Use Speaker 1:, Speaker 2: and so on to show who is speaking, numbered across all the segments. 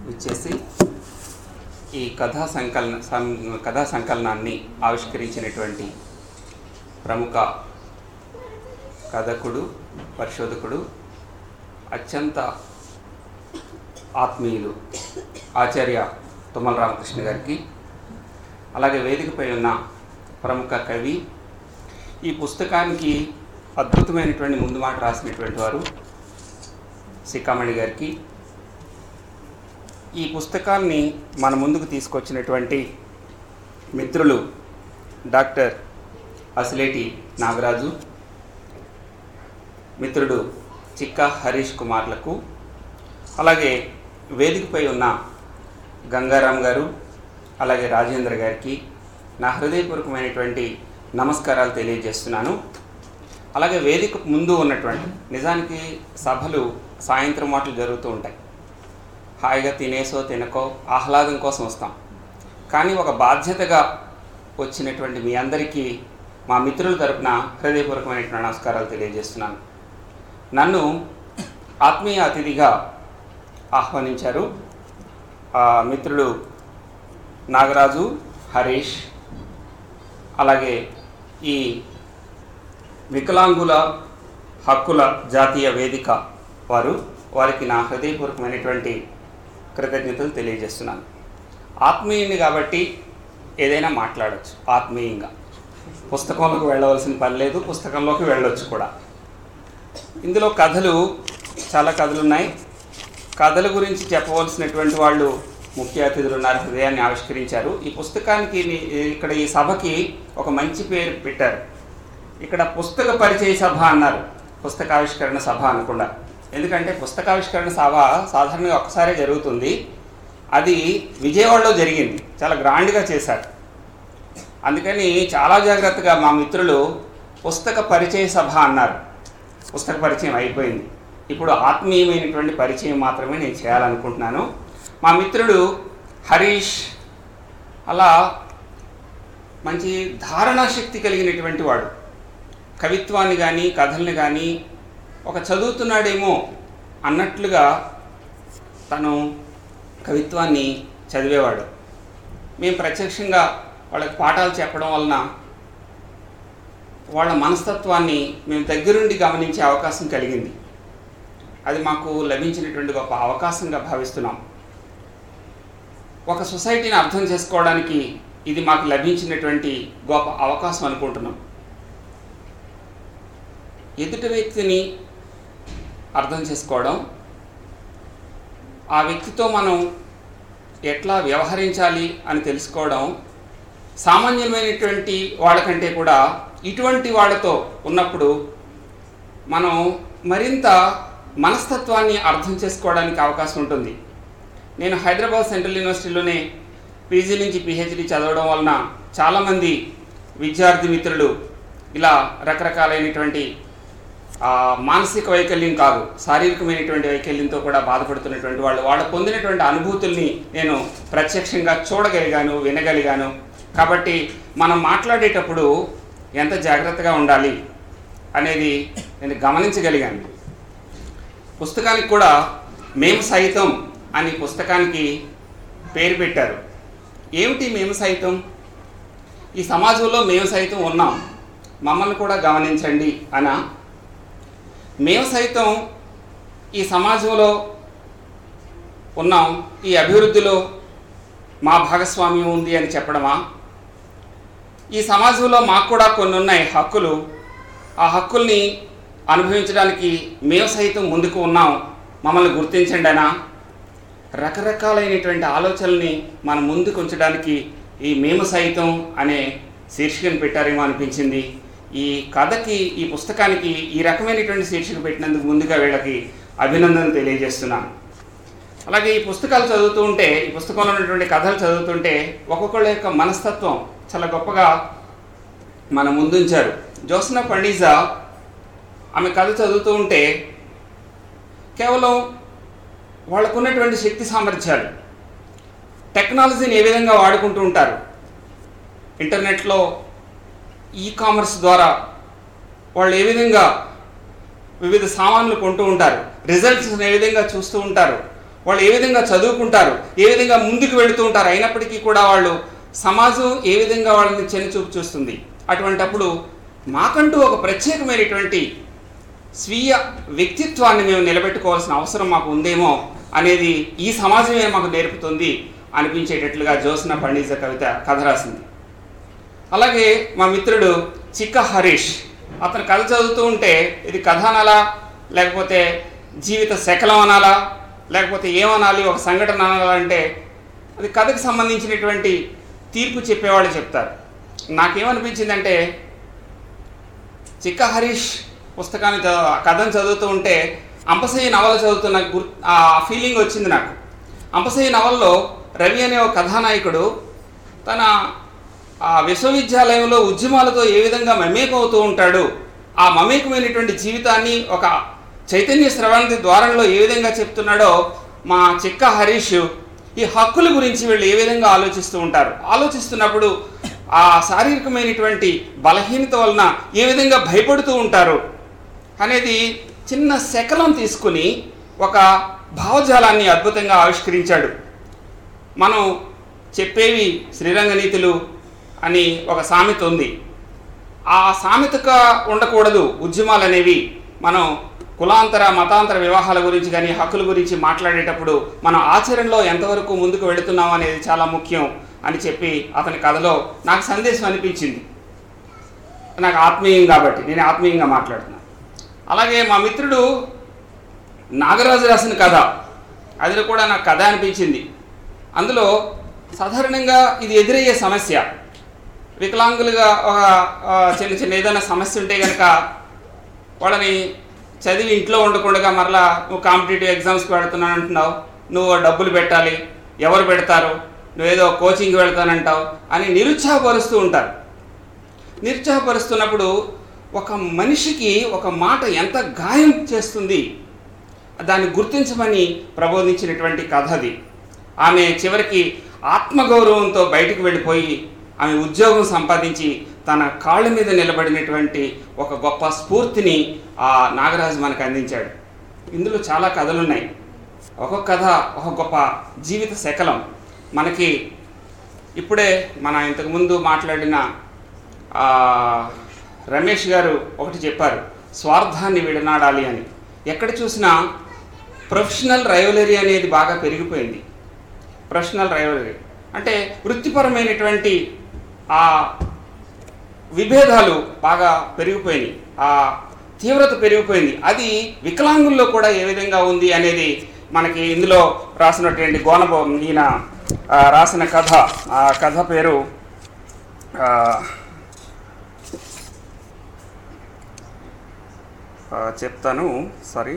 Speaker 1: ఇచ్చేసి ఈ కథా సంకలన సం- కథా సంకలనాన్ని ఆవిష్కరించినటువంటి ప్రముఖ కథకుడు పరిశోధకుడు అత్యంత ఆత్మీయులు ఆచార్య తుమ్మల రామకృష్ణ గారికి అలాగే వేదికపై ఉన్న ప్రముఖ కవి ఈ పుస్తకానికి అద్భుతమైనటువంటి ముందు మాట రాసినటువంటి వారు సికామణి గారికి ఈ పుస్తకాన్ని మన ముందుకు తీసుకొచ్చినటువంటి మిత్రులు డాక్టర్ అసిలేటి నాగరాజు మిత్రుడు చిక్క హరీష్ కుమార్లకు అలాగే వేదికపై ఉన్న గంగారాం గారు అలాగే రాజేంద్ర గారికి నా హృదయపూర్వకమైనటువంటి నమస్కారాలు తెలియజేస్తున్నాను అలాగే వేదిక ముందు ఉన్నటువంటి నిజానికి సభలు సాయంత్రం మాటలు జరుగుతూ ఉంటాయి హాయిగా తినేసో తినకో ఆహ్లాదం కోసం వస్తాం కానీ ఒక బాధ్యతగా వచ్చినటువంటి మీ అందరికీ మా మిత్రుల తరపున హృదయపూర్వకమైనటువంటి నమస్కారాలు తెలియజేస్తున్నాను నన్ను ఆత్మీయ అతిథిగా ఆహ్వానించారు ఆ మిత్రుడు నాగరాజు హరీష్ అలాగే ఈ వికలాంగుల హక్కుల జాతీయ వేదిక వారు వారికి నా హృదయపూర్వకమైనటువంటి కృతజ్ఞతలు తెలియజేస్తున్నాను ఆత్మీయుని కాబట్టి ఏదైనా మాట్లాడవచ్చు ఆత్మీయంగా పుస్తకంలోకి వెళ్ళవలసిన పని లేదు పుస్తకంలోకి వెళ్ళొచ్చు కూడా ఇందులో కథలు చాలా కథలు ఉన్నాయి కథల గురించి చెప్పవలసినటువంటి వాళ్ళు ముఖ్య అతిథులు ఉన్నారు హృదయాన్ని ఆవిష్కరించారు ఈ పుస్తకానికి ని- ఇక్కడ ఈ సభకి ఒక మంచి పేరు పెట్టారు ఇక్కడ పుస్తక పరిచయ సభ అన్నారు పుస్తకావిష్కరణ సభ అనకుండా ఎందుకంటే పుస్తకావిష్కరణ సభ సాధారణంగా ఒక్కసారే జరుగుతుంది అది విజయవాడలో జరిగింది చాలా గ్రాండ్గా చేశారు అందుకని చాలా జాగ్రత్తగా మా మిత్రులు పుస్తక పరిచయ సభ అన్నారు పుస్తక పరిచయం అయిపోయింది ఇప్పుడు ఆత్మీయమైనటువంటి పరిచయం మాత్రమే నేను చేయాలనుకుంటున్నాను మా మిత్రుడు హరీష్ అలా మంచి ధారణా శక్తి కలిగినటువంటి వాడు కవిత్వాన్ని కానీ కథల్ని కానీ ఒక చదువుతున్నాడేమో అన్నట్లుగా తను కవిత్వాన్ని చదివేవాడు మేము ప్రత్యక్షంగా వాళ్ళకి పాఠాలు చెప్పడం వలన వాళ్ళ మనస్తత్వాన్ని మేము దగ్గరుండి గమనించే అవకాశం కలిగింది అది మాకు లభించినటువంటి గొప్ప అవకాశంగా భావిస్తున్నాం ఒక సొసైటీని అర్థం చేసుకోవడానికి ఇది మాకు లభించినటువంటి గొప్ప అవకాశం అనుకుంటున్నాం ఎదుటి వ్యక్తిని అర్థం చేసుకోవడం ఆ వ్యక్తితో మనం ఎట్లా వ్యవహరించాలి అని తెలుసుకోవడం సామాన్యమైనటువంటి వాళ్ళకంటే కూడా ఇటువంటి వాళ్ళతో ఉన్నప్పుడు మనం మరింత మనస్తత్వాన్ని అర్థం చేసుకోవడానికి అవకాశం ఉంటుంది నేను హైదరాబాద్ సెంట్రల్ యూనివర్సిటీలోనే పీజీ నుంచి పిహెచ్డి చదవడం వలన చాలామంది విద్యార్థి మిత్రులు ఇలా రకరకాలైనటువంటి ఆ, మానసిక వైకల్యం కాదు శారీరకమైనటువంటి వైకల్యంతో కూడా బాధపడుతున్నటువంటి వాళ్ళు వాళ్ళు పొందినటువంటి అనుభూతుల్ని నేను ప్రత్యక్షంగా చూడగలిగాను వినగలిగాను కాబట్టి మనం మాట్లాడేటప్పుడు ఎంత జాగ్రత్తగా ఉండాలి అనేది నేను గమనించగలిగాను పుస్తకానికి కూడా మేము సైతం అని పుస్తకానికి పేరు పెట్టారు ఏమిటి మేము సైతం ఈ సమాజంలో మేము సైతం ఉన్నాం మమ్మల్ని కూడా గమనించండి అనా మేము సైతం ఈ సమాజంలో ఉన్నాం ఈ అభివృద్ధిలో మా భాగస్వామ్యం ఉంది అని చెప్పడమా ఈ సమాజంలో మాకు కూడా కొన్ని ఉన్నాయి హక్కులు ఆ హక్కుల్ని అనుభవించడానికి మేము సైతం ముందుకు ఉన్నాం మమ్మల్ని గుర్తించండి అనా రకరకాలైనటువంటి ఆలోచనల్ని మన ముందుకు ఉంచడానికి ఈ మేము సైతం అనే శీర్షికను పెట్టారేమో అనిపించింది ఈ కథకి ఈ పుస్తకానికి ఈ రకమైనటువంటి శీర్షిక పెట్టినందుకు ముందుగా వీళ్ళకి అభినందనలు తెలియజేస్తున్నాను అలాగే ఈ పుస్తకాలు చదువుతూ ఉంటే ఈ పుస్తకంలో ఉన్నటువంటి కథలు చదువుతుంటే ఒక్కొక్కళ్ళ యొక్క మనస్తత్వం చాలా గొప్పగా మన ముందుంచారు జోస్నా పండిజా ఆమె కథ చదువుతూ ఉంటే కేవలం వాళ్ళకున్నటువంటి శక్తి సామర్థ్యాలు టెక్నాలజీని ఏ విధంగా వాడుకుంటూ ఉంటారు ఇంటర్నెట్లో ఈ కామర్స్ ద్వారా వాళ్ళు ఏ విధంగా వివిధ సామాన్లు కొంటూ ఉంటారు రిజల్ట్స్ ఏ విధంగా చూస్తూ ఉంటారు వాళ్ళు ఏ విధంగా చదువుకుంటారు ఏ విధంగా ముందుకు వెళుతూ ఉంటారు అయినప్పటికీ కూడా వాళ్ళు సమాజం ఏ విధంగా వాళ్ళని చెన్నచూపు చూస్తుంది అటువంటప్పుడు మాకంటూ ఒక ప్రత్యేకమైనటువంటి స్వీయ వ్యక్తిత్వాన్ని మేము నిలబెట్టుకోవాల్సిన అవసరం మాకు ఉందేమో అనేది ఈ సమాజమే మాకు నేర్పుతుంది అనిపించేటట్లుగా జ్యోత్స్న పండిత కవిత కథ రాసింది అలాగే మా మిత్రుడు చిక్క హరీష్ అతను కథ చదువుతూ ఉంటే ఇది కథ అనాలా లేకపోతే జీవిత శకలం అనాలా లేకపోతే ఏమనాలి ఒక సంఘటన అనాలా అంటే అది కథకు సంబంధించినటువంటి తీర్పు చెప్పేవాళ్ళు చెప్తారు నాకేమనిపించిందంటే చిక్క హరీష్ పుస్తకాన్ని చదువు కథను చదువుతూ ఉంటే అంపసయ్య నవల చదువుతున్న గుర్ ఆ ఫీలింగ్ వచ్చింది నాకు అంపసయ్య నవల్లో రవి అనే ఒక కథానాయకుడు తన ఆ విశ్వవిద్యాలయంలో ఉద్యమాలతో ఏ విధంగా మమేకమవుతూ ఉంటాడు ఆ మమేకమైనటువంటి జీవితాన్ని ఒక చైతన్య స్రవంతి ద్వారంలో ఏ విధంగా చెప్తున్నాడో మా చిక్క హరీష్ ఈ హక్కుల గురించి వీళ్ళు ఏ విధంగా ఆలోచిస్తూ ఉంటారు ఆలోచిస్తున్నప్పుడు ఆ శారీరకమైనటువంటి బలహీనత వలన ఏ విధంగా భయపడుతూ ఉంటారు అనేది చిన్న శకలం తీసుకుని ఒక భావజాలాన్ని అద్భుతంగా ఆవిష్కరించాడు మనం చెప్పేవి శ్రీరంగ నీతులు అని ఒక సామెత ఉంది ఆ సామెతగా ఉండకూడదు ఉద్యమాలు అనేవి మనం కులాంతర మతాంతర వివాహాల గురించి కానీ హక్కుల గురించి మాట్లాడేటప్పుడు మనం ఆచరణలో ఎంతవరకు ముందుకు వెళుతున్నాం అనేది చాలా ముఖ్యం అని చెప్పి అతని కథలో నాకు సందేశం అనిపించింది నాకు ఆత్మీయం కాబట్టి నేను ఆత్మీయంగా మాట్లాడుతున్నాను అలాగే మా మిత్రుడు నాగరాజు రాసిన కథ అది కూడా నాకు కథ అనిపించింది అందులో సాధారణంగా ఇది ఎదురయ్యే సమస్య వికలాంగులుగా ఒక ఆ, చిన్న చిన్న ఏదైనా సమస్య ఉంటే కనుక వాళ్ళని చదివి ఇంట్లో ఉండకుండా మరలా నువ్వు కాంపిటేటివ్ ఎగ్జామ్స్కి పెడుతున్నాను అంటున్నావు నువ్వు డబ్బులు పెట్టాలి ఎవరు పెడతారు నువ్వేదో కోచింగ్కి వెళ్తానంటావు అని నిరుత్సాహపరుస్తూ ఉంటారు నిరుత్సాహపరుస్తున్నప్పుడు ఒక మనిషికి ఒక మాట ఎంత గాయం చేస్తుంది దాన్ని గుర్తించమని ప్రబోధించినటువంటి కథ అది ఆమె చివరికి ఆత్మగౌరవంతో బయటికి వెళ్ళిపోయి ఆమె ఉద్యోగం సంపాదించి తన కాళ్ళ మీద నిలబడినటువంటి ఒక గొప్ప స్ఫూర్తిని ఆ నాగరాజు మనకు అందించాడు ఇందులో చాలా కథలు ఉన్నాయి ఒక్కొక్క కథ ఒక గొప్ప జీవిత శకలం మనకి ఇప్పుడే మన ఇంతకుముందు మాట్లాడిన ఆ, రమేష్ గారు ఒకటి చెప్పారు స్వార్థాన్ని విడనాడాలి అని ఎక్కడ చూసినా ప్రొఫెషనల్ రైవలరీ అనేది బాగా పెరిగిపోయింది ప్రొఫెషనల్ రైవలరీ అంటే వృత్తిపరమైనటువంటి ఆ విభేదాలు బాగా పెరిగిపోయినాయి ఆ తీవ్రత పెరిగిపోయింది అది వికలాంగుల్లో కూడా ఏ విధంగా ఉంది అనేది మనకి ఇందులో రాసినటువంటి గోనబో ఈయన ఆ, రాసిన కథ ఆ కథ పేరు ఆ, ఆ, చెప్తాను సారీ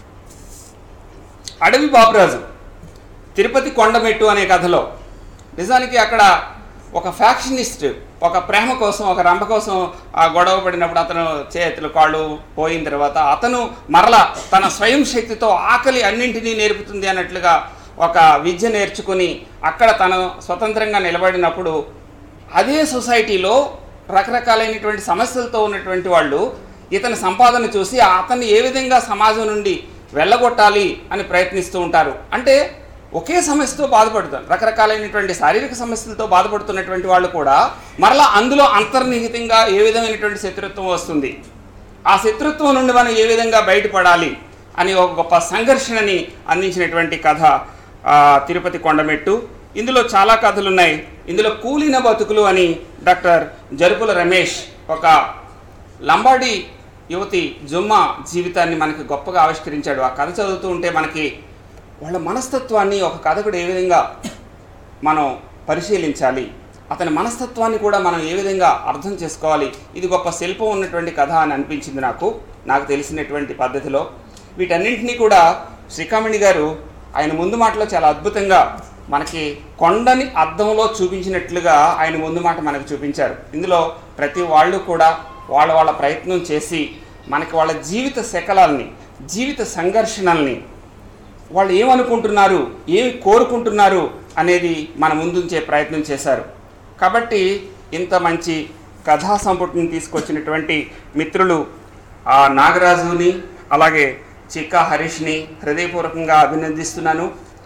Speaker 1: అడవి బాబురాజు తిరుపతి కొండమెట్టు అనే కథలో నిజానికి అక్కడ ఒక ఫ్యాక్షనిస్ట్ ఒక ప్రేమ కోసం ఒక రంభ కోసం ఆ గొడవ పడినప్పుడు అతను చేతులు కాళ్ళు పోయిన తర్వాత అతను మరల తన స్వయం శక్తితో ఆకలి అన్నింటినీ నేర్పుతుంది అన్నట్లుగా ఒక విద్య నేర్చుకుని అక్కడ తను స్వతంత్రంగా నిలబడినప్పుడు అదే సొసైటీలో రకరకాలైనటువంటి సమస్యలతో ఉన్నటువంటి వాళ్ళు ఇతని సంపాదన చూసి అతన్ని ఏ విధంగా సమాజం నుండి వెళ్ళగొట్టాలి అని ప్రయత్నిస్తూ ఉంటారు అంటే ఒకే సమస్యతో బాధపడుతారు రకరకాలైనటువంటి శారీరక సమస్యలతో బాధపడుతున్నటువంటి వాళ్ళు కూడా మరలా అందులో అంతర్నిహితంగా ఏ విధమైనటువంటి శత్రుత్వం వస్తుంది ఆ శత్రుత్వం నుండి మనం ఏ విధంగా బయటపడాలి అని ఒక గొప్ప సంఘర్షణని అందించినటువంటి కథ ఆ, తిరుపతి కొండమెట్టు ఇందులో చాలా కథలు ఉన్నాయి ఇందులో కూలిన బతుకులు అని డాక్టర్ జరుపుల రమేష్ ఒక లంబాడి యువతి జుమ్మా జీవితాన్ని మనకి గొప్పగా ఆవిష్కరించాడు ఆ కథ చదువుతూ ఉంటే మనకి వాళ్ళ మనస్తత్వాన్ని ఒక కథకుడు ఏ విధంగా మనం పరిశీలించాలి అతని మనస్తత్వాన్ని కూడా మనం ఏ విధంగా అర్థం చేసుకోవాలి ఇది గొప్ప శిల్పం ఉన్నటువంటి కథ అని అనిపించింది నాకు నాకు తెలిసినటువంటి పద్ధతిలో వీటన్నింటినీ కూడా శ్రీకామణి గారు ఆయన ముందు మాటలో చాలా అద్భుతంగా మనకి కొండని అద్దంలో చూపించినట్లుగా ఆయన ముందు మాట మనకు చూపించారు ఇందులో ప్రతి వాళ్ళు కూడా వాళ్ళ వాళ్ళ ప్రయత్నం చేసి మనకి వాళ్ళ జీవిత శకలాల్ని జీవిత సంఘర్షణల్ని వాళ్ళు ఏమనుకుంటున్నారు ఏమి కోరుకుంటున్నారు అనేది మన ముందుంచే ప్రయత్నం చేశారు కాబట్టి ఇంత మంచి కథా సంపుటిని తీసుకొచ్చినటువంటి మిత్రులు ఆ నాగరాజుని అలాగే చిక్కా హరీష్ని హృదయపూర్వకంగా అభినందిస్తున్నాను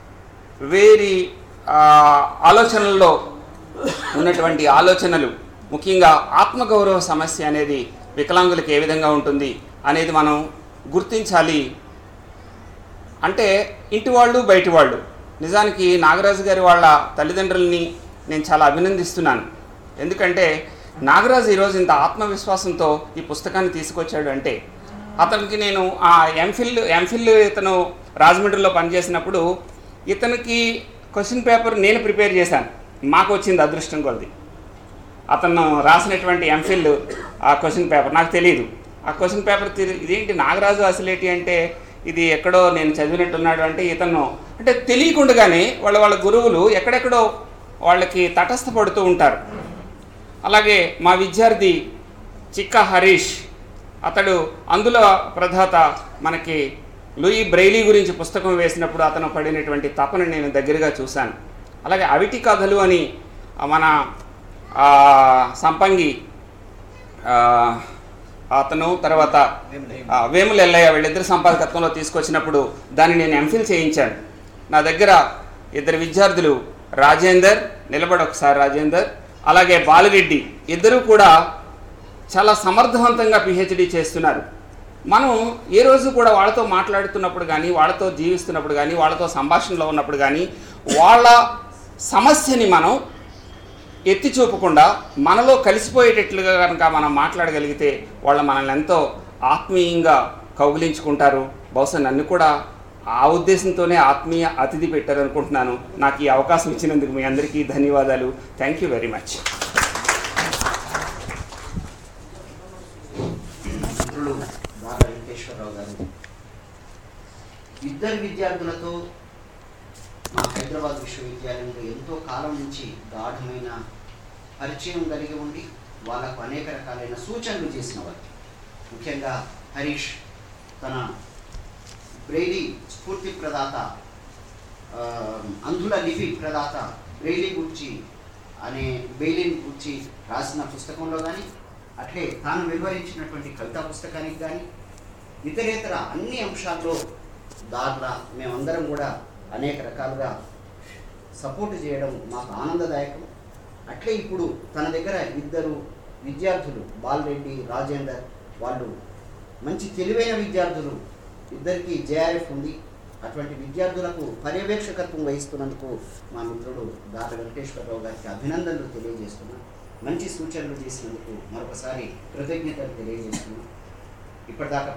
Speaker 1: వేరి ఆ, ఆలోచనల్లో ఉన్నటువంటి ఆలోచనలు ముఖ్యంగా ఆత్మగౌరవ సమస్య అనేది వికలాంగులకు ఏ విధంగా ఉంటుంది అనేది మనం గుర్తించాలి అంటే ఇంటి వాళ్ళు బయటి వాళ్ళు నిజానికి నాగరాజు గారి వాళ్ళ తల్లిదండ్రుల్ని నేను చాలా అభినందిస్తున్నాను ఎందుకంటే నాగరాజు ఈరోజు ఇంత ఆత్మవిశ్వాసంతో ఈ పుస్తకాన్ని తీసుకొచ్చాడు అంటే అతనికి నేను ఆ ఎంఫిల్ ఎంఫిల్ ఇతను రాజమండ్రిలో పనిచేసినప్పుడు ఇతనికి క్వశ్చన్ పేపర్ నేను ప్రిపేర్ చేశాను మాకు వచ్చింది అదృష్టం కొలది అతను రాసినటువంటి ఎంఫిల్ ఆ క్వశ్చన్ పేపర్ నాకు తెలియదు ఆ క్వశ్చన్ పేపర్ తిరి ఇదేంటి నాగరాజు అసలేటి అంటే ఇది ఎక్కడో నేను చదివినట్టున్నాడు అంటే ఇతను అంటే తెలియకుండానే వాళ్ళ వాళ్ళ గురువులు ఎక్కడెక్కడో వాళ్ళకి తటస్థపడుతూ ఉంటారు అలాగే మా విద్యార్థి చిక్క హరీష్ అతడు అందులో ప్రధాత మనకి లూయి బ్రైలీ గురించి పుస్తకం వేసినప్పుడు అతను పడినటువంటి తపన నేను దగ్గరగా చూశాను అలాగే అవిటి కథలు అని ఆ, మన ఆ, సంపంగి ఆ, అతను తర్వాత ఆ, వేముల ఎల్లయ్య వీళ్ళిద్దరు సంపాదకత్వంలో తీసుకొచ్చినప్పుడు దాన్ని నేను ఎంఫిల్ చేయించాను నా దగ్గర ఇద్దరు విద్యార్థులు రాజేందర్ నిలబడి ఒకసారి రాజేందర్ అలాగే బాలిరెడ్డి ఇద్దరూ కూడా చాలా సమర్థవంతంగా పిహెచ్డి చేస్తున్నారు మనం ఏ రోజు కూడా వాళ్ళతో మాట్లాడుతున్నప్పుడు కానీ వాళ్ళతో జీవిస్తున్నప్పుడు కానీ వాళ్ళతో సంభాషణలో ఉన్నప్పుడు కానీ వాళ్ళ సమస్యని మనం ఎత్తి చూపకుండా మనలో కలిసిపోయేటట్లుగా కనుక మనం మాట్లాడగలిగితే వాళ్ళు మనల్ని ఎంతో ఆత్మీయంగా కౌగిలించుకుంటారు బహుశా నన్ను కూడా ఆ ఉద్దేశంతోనే ఆత్మీయ అతిథి పెట్టారు అనుకుంటున్నాను నాకు ఈ అవకాశం ఇచ్చినందుకు మీ అందరికీ ధన్యవాదాలు థ్యాంక్ యూ వెరీ మచ్
Speaker 2: మిత్రులు బాగా వెంకటేశ్వరరావు గారు ఇద్దరు విద్యార్థులతో మా హైదరాబాద్ విశ్వవిద్యాలయంలో ఎంతో కాలం నుంచి గాఢమైన పరిచయం కలిగి ఉండి వాళ్ళకు అనేక రకాలైన సూచనలు చేసిన వారు ముఖ్యంగా హరీష్ తన బ్రెయిలీ స్ఫూర్తి ప్రదాత ఆ, అంధుల లిపి ప్రదాత బ్రెయిలీ గురించి అనే బెయిలీని గురించి రాసిన పుస్తకంలో కానీ అట్లే తాను వెలువరించినటువంటి కవితా పుస్తకానికి కానీ ఇతరేతర అన్ని అంశాల్లో దాంట్లో మేమందరం కూడా అనేక రకాలుగా సపోర్ట్ చేయడం మాకు ఆనందదాయకం అట్లే ఇప్పుడు తన దగ్గర ఇద్దరు విద్యార్థులు బాలరెడ్డి రాజేందర్ వాళ్ళు మంచి తెలివైన విద్యార్థులు ఇద్దరికి జేఆర్ఎఫ్ ఉంది అటువంటి విద్యార్థులకు పర్యవేక్షకత్వం వహిస్తున్నందుకు మా మిత్రుడు దార వెంకటేశ్వరరావు గారికి అభినందనలు తెలియజేస్తున్నాను మంచి సూచనలు చేసినందుకు మరొకసారి కృతజ్ఞతలు తెలియజేస్తున్నాను ఇప్పటిదాకా